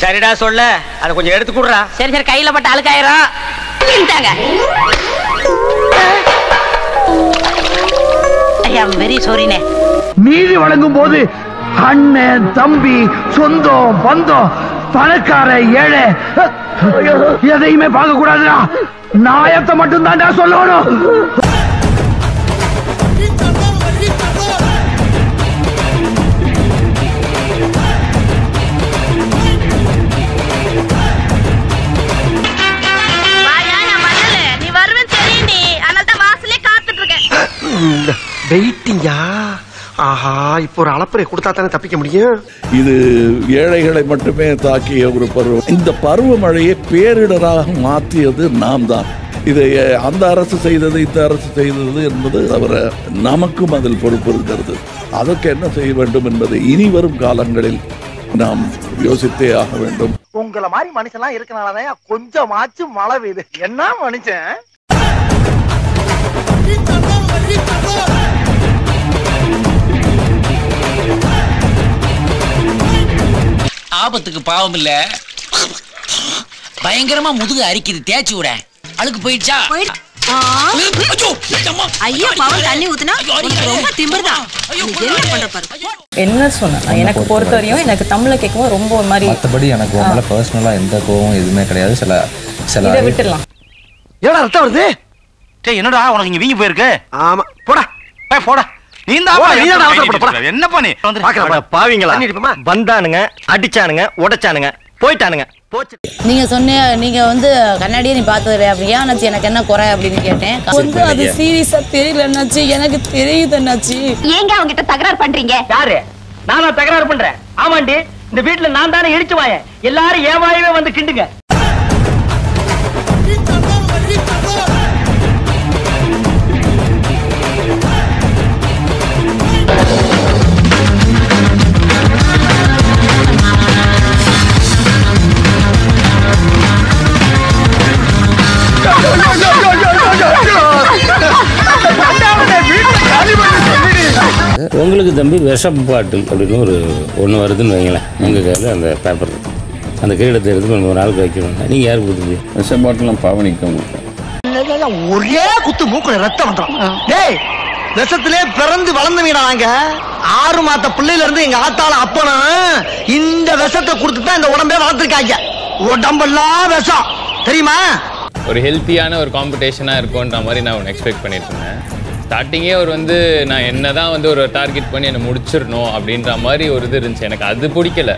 சரிடா சொல்ல அதை கொஞ்சம் எடுத்து கொடுறா சரி சரி கையில பட்ட அழுக்காயிரும் இந்தாங்க ஐயா வெரி சாரிண்ணே நீதி வழங்கும் போது அண்ணன் தம்பி சொந்தம் பந்தம் பணக்கார ஏழை எதையுமே பார்க்க கூடாதுடா நாயத்தை மட்டும் தான்டா சொல்லணும் நீ வருவேன் தெரியும் நீ அதனால தான் வாசலே காத்துட்டு இருக்கேன் வெயிட்டிங்கா ஆஹா இப்போ ஒரு அளப்பறை கொடுத்தா தானே தப்பிக்க முடியும் இது ஏழைகளை மட்டுமே தாக்கிய ஒரு பருவம் இந்த பருவமழையை பேரிடராக மாற்றியது நாம் தான் இதை அஹ், அந்த அரசு செய்தது இந்த அரசு செய்தது என்பது தவிர நமக்கும் அதில் பொறுப்பு இருக்கிறது அதற்கு என்ன செய்ய வேண்டும் என்பதை இனி வரும் காலங்களில் நாம் யோசித்தே ஆக வேண்டும் உங்களை மாதிரி மனுஷன்லாம் இருக்கனாலதான் கொஞ்சமாச்சும் மழை பெய்யுது என்ன மனுஷன் ஆபத்துக்கு பாவம் இல்ல பயங்கரமா முதுகு அரிக்குது தேய்ச்சி விட அழுக்கு போயிடுச்சா ஐயோ, அம்மா. ஐயோ பாவம் தண்ணி ஊத்துனா உனக்கு ரொம்ப திமிர்தான் என்ன பண்ற பாரு என்ன சொன்னா எனக்கு பொறுத்த வரையும் எனக்கு தமிழ்ல கேட்கவும் ரொம்ப ஒரு மாதிரி மற்றபடி எனக்கு உன் மேலே பர்சனலாக எந்த கோவம் எதுவுமே கிடையாது சில சில இதை விட்டுடலாம் ஏடா ரத்தம் வருது டேய் என்னடா உனக்கு இங்க வீங்கி போயிருக்கு ஆமா போடா ஏய், போடா நீ போடா, நீ தான்டா அவசரப்பட, போடா. என்ன பண்ணி பாக்கலாம் பாவீங்களா தண்ணி அடிப்போமா? வந்தானுங்க அடிச்சானுங்க உடைச்சானுங்க போயிட்டானுங்க போச்சு நீங்க சொன்ன நீங்க வந்து கண்ணாடியே நீ பார்த்தது அப்படி ஏன் அண்ணாச்சி எனக்கு என்ன குறை அப்படின்னு கேட்டேன் வந்து அது சீரியஸா தெரியல அண்ணாச்சி எனக்கு தெரியுது அண்ணாச்சி ஏங்க அவங்க கிட்ட தகராறு பண்றீங்க யாரு நானா தகராறு பண்றேன் ஆமாண்டி இந்த வீட்டுல நான் தானே இடிச்சு வாயேன் எல்லாரும் ஏன் வாயவே வந்து கிண்டுங்க உங்களுக்கு தம்பி விஷம் பாட்டில் அப்படின்னு ஒரு ஒன்று வருதுன்னு வைங்களேன் உங்கள் கையில் அந்த பேப்பர் இருக்கு அந்த கிரீடத்தை எடுத்து நம்ம ஒரு ஆளுக்கு வைக்கணும் நீங்கள் யாருக்கு கொடுத்துருங்க விஷம் பாட்டிலாம் பாவனிக்க மாட்டேன் ஒரே குத்து மூக்குல ரத்தம் வந்துடும் டேய் விஷத்திலே பிறந்து வளர்ந்தவீடா நாங்க ஆறு மாத்த பிள்ளையில இருந்து எங்க ஆத்தால அப்பனும் இந்த விஷத்தை கொடுத்து தான் இந்த உடம்பே வளர்த்துருக்காங்க உடம்பெல்லாம் விஷம் தெரியுமா ஒரு ஹெல்த்தியான ஒரு காம்படிஷனாக இருக்கும்ன்ற மாதிரி நான் ஒன்று எக்ஸ்பெக்ட் பண்ணிட்டு இருந்தேன் ஸ்டார்டிங்கே அவர் வந்து நான் என்ன தான் வந்து ஒரு டார்கெட் பண்ணி என்னை முடிச்சிடணும் அப்படின்ற மாதிரி ஒரு இது இருந்துச்சு எனக்கு அது பிடிக்கல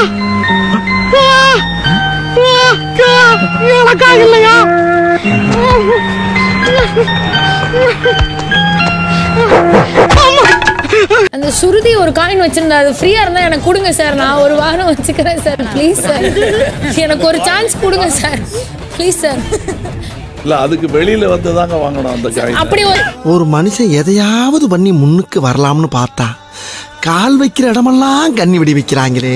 அந்த சுருதி ஒரு காயின் வச்சிருந்தா அது ஃப்ரீயா இருந்தா எனக்கு கொடுங்க சார் நான் ஒரு வாரம் வச்சுக்கிறேன் சார் ப்ளீஸ் சார் எனக்கு ஒரு சான்ஸ் கொடுங்க சார் ப்ளீஸ் சார் இல்ல அதுக்கு வெளியில வந்து தாங்க வாங்கணும் அந்த காய் அப்படி ஒரு ஒரு மனுஷன் எதையாவது பண்ணி முன்னுக்கு வரலாம்னு பார்த்தா கால் வைக்கிற இடமெல்லாம் கண்ணி விடி வைக்கிறாங்களே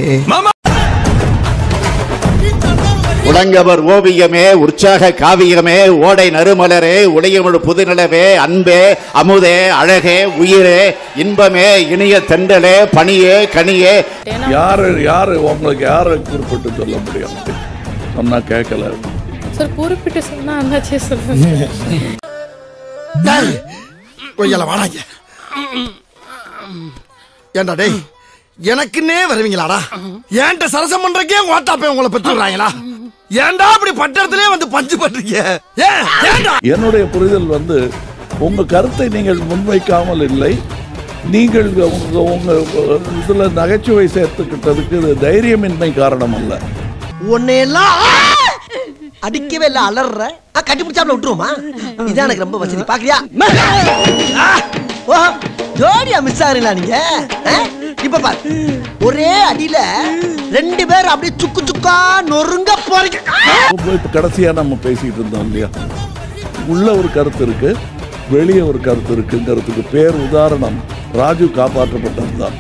உலங்கவர் ஓவியமே உற்சாக காவியமே ஓடை நறுமலரே உடையமிழ் புதுநிலவே அன்பே அமுதே அழகே உயிரே இன்பமே இனிய தென்றலே பணியே கனியே யாரு யாரு உங்களுக்கு யாரை குறிப்பிட்டு சொல்ல முடியும் சொன்னா கேட்கல சார் குறிப்பிட்டு சொன்னா அண்ணாச்சி சொல்லுங்க கொய்யால வாடாங்க ஏண்டா டேய் எனக்குன்னே வருவீங்களாடா ஏன்ட்ட சரசம் பண்றக்கே ஓட்டாப்பே உங்களை பெற்றுறாங்களா ஏன்டா அப்படி பட்டத்திலே வந்து பஞ்சு பண்றீங்க ஏன் ஏன்டா என்னுடைய புரிதல் வந்து உங்க கருத்தை நீங்கள் முன்வைக்காமல் இல்லை நீங்கள் உங்க உங்க இதுல நகைச்சுவை சேர்த்துக்கிட்டதுக்கு இது தைரியமின்மை காரணம் அல்ல உன்னையெல்லாம் அடிக்கவே இல்ல அலற கட்டி பிடிச்சாப்ல விட்டுருவோமா இதான் எனக்கு ரொம்ப வசதி பாக்குறியா ஆ, ஓ ஜோடியா மிஸ் ஆகுறீங்களா நீங்க ஆ? இப்ப பாரு ஒரே அடியில ரெண்டு பேர் அப்படியே சுக்கு சுக்கா நொறுங்க போறீங்க இப்ப கடைசியா நம்ம பேசிட்டு இருந்தோம் இல்லையா உள்ள ஒரு கருத்து இருக்கு வெளியே ஒரு கருத்து இருக்குங்கிறதுக்கு பேர் உதாரணம் ராஜு காப்பாற்றப்பட்டது தான்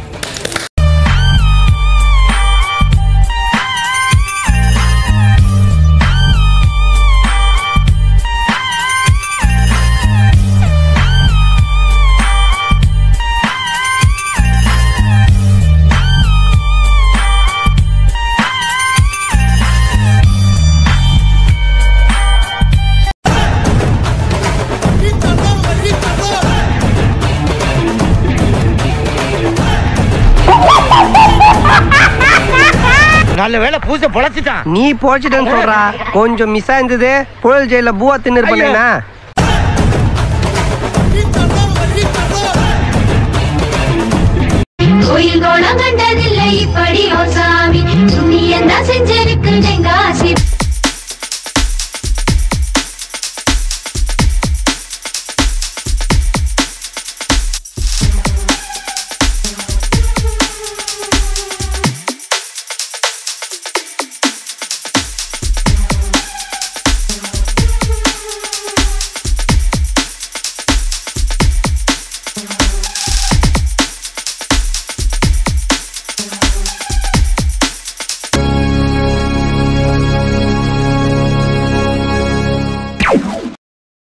நல்ல வேலை பூச பொழைச்சிட்டான் நீ போச்சுட்டேன்னு சொல்றா கொஞ்சம் மிஸ் ஆயிருந்தது புழல் ஜெயில பூவா தின்னு பண்ணா கோயில் கோலம் கண்டதில்லை இப்படி ஓ சாமி துணியந்தான்